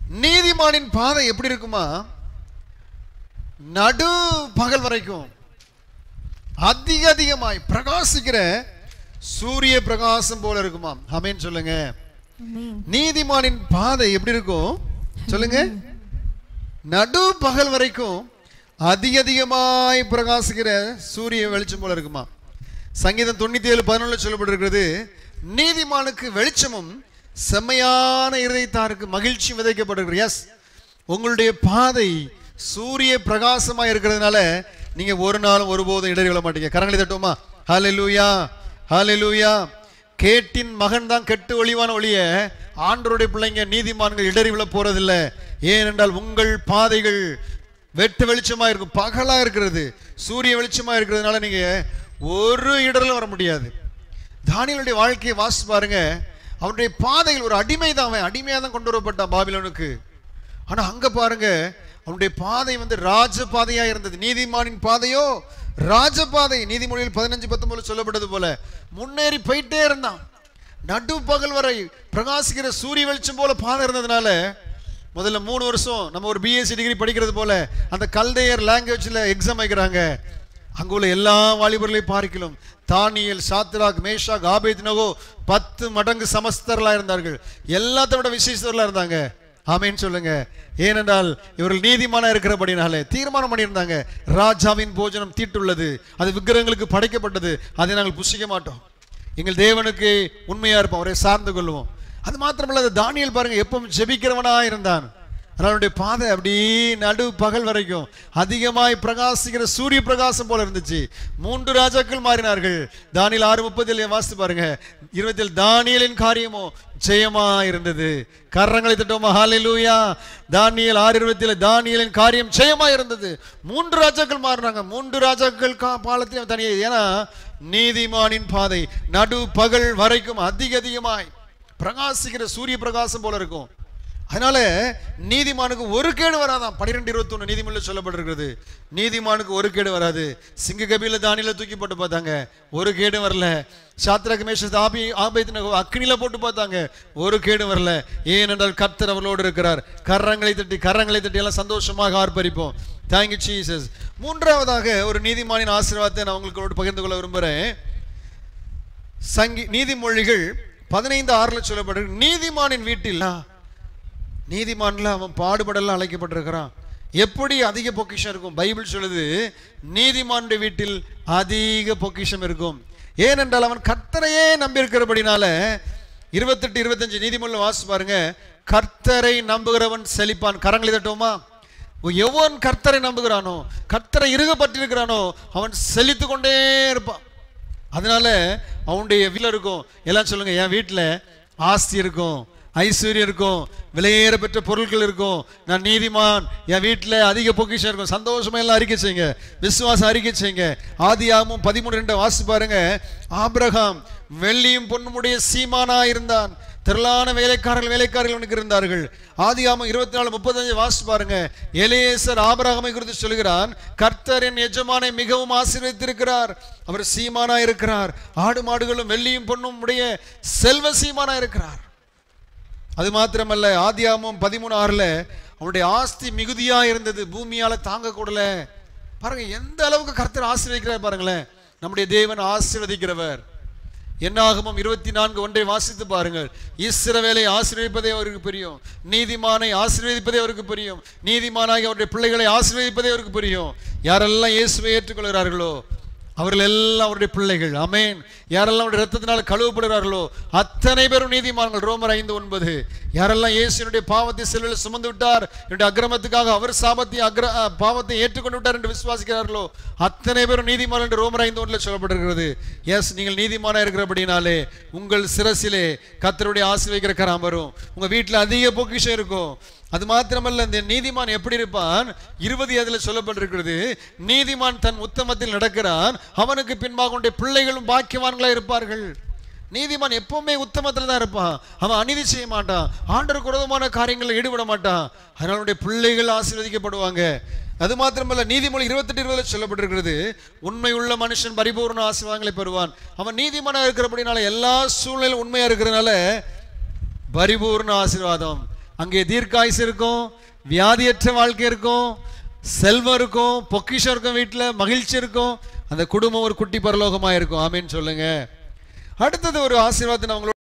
நீதிமானின் பாதை எப்படி இருக்குமா நடு பகல் வரைக்கும் அதிக அதிகமாய் பிரகாசிக்கிற சூரிய பிரகாசம் போல இருக்குமா ஆமென் சொல்லுங்க ஆமென் நீதிமானின் பாதை எப்படி இருக்கும் சொல்லுங்க நடு பகல் வரைக்கும் அதிக அதிகமாய் பிரகாசிக்கிற சூரிய வெளிச்சம் போல இருக்குமா சங்கீதம் தொண்ணூத்தி ஏழு பதினொன்று சொல்லப்பட்டிருக்கிறது நீதிமானுக்கு வெளிச்சமும் செம்மையான இருதயத்தாருக்கு மகிழ்ச்சி விதைக்கப்பட்டிருக்கிறது எஸ் உங்களுடைய பாதை சூரிய பிரகாசமா இருக்கிறதுனால நீங்க ஒரு நாளும் ஒருபோதும் இடறி விழ மாட்டீங்க கரங்களை தட்டுவோமா ஹalleluya ஹalleluya கேட்டின் மகன் தான் கெட்டு ஒளிவான ஒளிய ஆண்டவருடைய பிள்ளைங்க நீதிமான்கள் இடறி விழ போறதில்ல ஏனென்றால் உங்கள் பாதைகள் வெட்ட வெளிச்சமா இருக்கும் பகலா இருக்கிறது சூரிய வெளிச்சமா இருக்கிறதுனால நீங்க ஒரு இடரிலும் வர முடியாது தானியலுடைய வாழ்க்கையை வாசி பாருங்க அவனுடைய பாதைகள் ஒரு அடிமை தான் அவன் அடிமையாக தான் கொண்டு வரப்பட்டான் பாபிலோனுக்கு ஆனா அங்க பாருங்க அவனுடைய பாதை வந்து ராஜ பாதையா இருந்தது நீதிமானின் பாதையோ ராஜபாதை நீதிமொழியில் பதினஞ்சு பத்தொன்பதுல சொல்லப்பட்டது போல முன்னேறி போயிட்டே இருந்தான் நடு பகல் வரை பிரகாசிக்கிற சூரிய வெளிச்சம் போல பாதை இருந்ததுனால முதல்ல மூணு வருஷம் நம்ம ஒரு பிஎஸ்சி டிகிரி படிக்கிறது போல அந்த கல்தையர் லாங்குவேஜ்ல எக்ஸாம் வைக்கிறாங்க அங்க உள்ள எல்லா வாலிபர்களையும் பார்க்கலாம் தானியல் சாத்ராக் மேஷாக் ஆபேத்னகோ பத்து மடங்கு சமஸ்தர்களா இருந்தார்கள் எல்லாத்த விட விசேஷர்களா இருந்தாங்க ஆமேன்னு சொல்லுங்க ஏனென்றால் இவர்கள் நீதிமானா இருக்கிறபடினாலே தீர்மானம் பண்ணியிருந்தாங்க ராஜாவின் போஜனம் தீட்டுள்ளது அது விக்கிரகங்களுக்கு படைக்கப்பட்டது அதை நாங்கள் புசிக்க மாட்டோம் எங்கள் தேவனுக்கு உண்மையா இருப்போம் அவரை சார்ந்து கொள்வோம் அது மாத்திரமல்ல அந்த தானியல் பாருங்க எப்பவும் ஜெபிக்கிறவனா இருந்தான் அதனால அவனுடைய பாதை அப்படி நடு பகல் வரைக்கும் அதிகமாய் பிரகாசிக்கிற சூரிய பிரகாசம் போல இருந்துச்சு மூன்று ராஜாக்கள் மாறினார்கள் தானியல் ஆறு முப்பதில் வாசித்து பாருங்க இருபத்தில் தானியலின் காரியமோ ஜெயமா இருந்தது கரங்களை தட்டோமா ஹalleluya தானியல் ஆறு இருபத்தில் தானியலின் காரியம் ஜெயமா இருந்தது மூன்று ராஜாக்கள் மாறினாங்க மூன்று ராஜாக்கள் கா பாலத்தையும் தனியே ஏன்னா நீதிமானின் பாதை நடு பகல் வரைக்கும் அதிக அதிகமாய் பிரகாசிக்கிற சூரிய பிரகாசம் போல இருக்கும் அதனால நீதிமானுக்கு ஒரு கேடு வராதான் பன்னிரெண்டு இருபத்தொன்னு நீதிமன்றம் சொல்லப்பட்டிருக்கிறது நீதிமானுக்கு ஒரு கேடு வராது சிங்க கபில தானியில தூக்கி போட்டு பார்த்தாங்க ஒரு கேடும் வரல சாத்திரக மேஷ ஆபி ஆபைத்தின அக்னியில போட்டு பார்த்தாங்க ஒரு கேடும் வரல ஏனென்றால் கர்த்தர் அவர்களோடு இருக்கிறார் கரங்களை தட்டி கரங்களை தட்டி எல்லாம் சந்தோஷமாக ஆர்ப்பரிப்போம் தேங்க்யூ ஜீசஸ் மூன்றாவதாக ஒரு நீதிமானின் ஆசீர்வாதத்தை நான் உங்களோடு பகிர்ந்து கொள்ள விரும்புகிறேன் சங்கி நீதிமொழிகள் பதினைந்து ஆறுல சொல்லப்படுது நீதிமானின் வீட்டில் நீதிமான்ல அவன் பாடுபடலாம் அழைக்கப்பட்டிருக்கிறான் எப்படி அதிக பொக்கிஷம் இருக்கும் பைபிள் சொல்லுது நீதிமானுடைய வீட்டில் அதிக பொக்கிஷம் இருக்கும் ஏனென்றால் அவன் கர்த்தரையே நம்பி இருக்கிறபடினால இருபத்தெட்டு இருபத்தஞ்சு நீதிமொழியில் வாசி பாருங்க கர்த்தரை நம்புகிறவன் செழிப்பான் கரங்களை தட்டுவோமா எவன் கர்த்தரை நம்புகிறானோ கர்த்தரை இறுகப்பட்டிருக்கிறானோ அவன் செழித்து கொண்டே இருப்பான் அதனால அவனுடைய வீட்டில் இருக்கும் எல்லாம் சொல்லுங்க என் வீட்டில் ஆஸ்தி இருக்கும் ஐஸ்வர்யம் இருக்கும் விலையேற பெற்ற பொருட்கள் இருக்கும் நான் நீதிமான் என் வீட்டில் அதிக பொக்கிஷம் இருக்கும் சந்தோஷமா எல்லாம் அறிக்கை செய்யுங்க விசுவாசம் அறிக்கை செய்யுங்க ஆதியாகமும் பதிமூணு ரெண்டு வாசி பாருங்க ஆபிரகாம் வெள்ளியும் பொன்னுமுடைய சீமானா இருந்தான் திரளான வேலைக்காரர்கள் வேலைக்காரர்கள் அவனுக்கு இருந்தார்கள் ஆதியாமம் இருபத்தி நாலு முப்பத்தஞ்சு வாசி பாருங்க எலேசர் ஆபரகமை குறித்து சொல்கிறான் கர்த்தர் என் எஜமானை மிகவும் ஆசீர்வதித்திருக்கிறார் அவர் சீமானா இருக்கிறார் ஆடு மாடுகளும் வெள்ளியும் பொண்ணும் உடைய செல்வ சீமானா இருக்கிறார் அது மாத்திரமல்ல ஆதியாமம் பதிமூணு ஆறுல அவனுடைய ஆஸ்தி மிகுதியா இருந்தது பூமியால தாங்க கூடல பாருங்க எந்த அளவுக்கு கர்த்தர் ஆசீர்வதிக்கிறார் பாருங்களேன் நம்முடைய தேவன் ஆசீர்வதிக்கிறவர் என்னாகமும் இருபத்தி நான்கு ஒன்றை வாசித்து பாருங்கள் இஸ்ரவேலை ஆசீர்வதிப்பதே அவருக்கு புரியும் நீதிமானை ஆசீர்வதிப்பதே அவருக்கு புரியும் நீதிமானாகி அவருடைய பிள்ளைகளை ஆசீர்வதிப்பதே அவருக்கு புரியும் யாரெல்லாம் இயேசுவை ஏற்றுக்கொள்கிறார்களோ அவர்கள் எல்லாம் அவருடைய பிள்ளைகள் அமேன் யாரெல்லாம் அவருடைய ரத்தத்தினால் கழுவப்படுகிறார்களோ அத்தனை பேரும் நீதிமான்கள் ரோமர் ஐந்து ஒன்பது யாரெல்லாம் இயேசுனுடைய பாவத்தை செல்வில் சுமந்து விட்டார் என்னுடைய அக்கிரமத்துக்காக அவர் சாபத்தை அக்ர அஹ், பாவத்தை ஏற்றுக்கொண்டு விட்டார் என்று விசுவாசிக்கிறார்களோ அத்தனை பேரும் நீதிமான் என்று ரோமர் ஐந்து ஒன்றில் சொல்லப்பட்டிருக்கிறது எஸ் நீங்கள் நீதிமானா இருக்கிறபடினாலே உங்கள் சிரசிலே கத்தருடைய ஆசீர்வதிக்கிற கரம் வரும் உங்க வீட்டில் அதிக பொக்கிஷம் இருக்கும் அது மாத்திரமல்ல இந்த நீதிமான் எப்படி இருப்பான் இருபது அதில் சொல்லப்பட்டிருக்கிறது நீதிமான் தன் உத்தமத்தில் நடக்கிறான் அவனுக்கு பின்பாக உடைய பிள்ளைகளும் பாக்கியவான்களா இருப்பார்கள் நீதிமான் எப்பவுமே உத்தமத்தில் தான் இருப்பான் அவன் அநீதி செய்ய மாட்டான் ஆண்டருக்கு விரோதமான காரியங்களில் ஈடுபட மாட்டான் அதனால அவனுடைய பிள்ளைகள் ஆசீர்வதிக்கப்படுவாங்க அது மாத்திரமல்ல நீதிமொழி இருபத்தெட்டு இருபதுல சொல்லப்பட்டிருக்கிறது உண்மை உள்ள மனுஷன் பரிபூர்ண ஆசீர்வாதங்களை பெறுவான் அவன் நீதிமானா இருக்கிறபடினால எல்லா சூழ்நிலையிலும் உண்மையா இருக்கிறதுனால பரிபூர்ண ஆசீர்வாதம் அங்கே தீர்க்காயுசு இருக்கும் வியாதியற்ற வாழ்க்கை இருக்கும் செல்வம் இருக்கும் பொக்கிஷம் இருக்கும் வீட்டில் மகிழ்ச்சி இருக்கும் அந்த குடும்பம் ஒரு குட்டி பரலோகமாக இருக்கும் ஆமேன்னு சொல்லுங்க அடுத்தது ஒரு ஆசீர்வாதத்தை நான் உங்களோட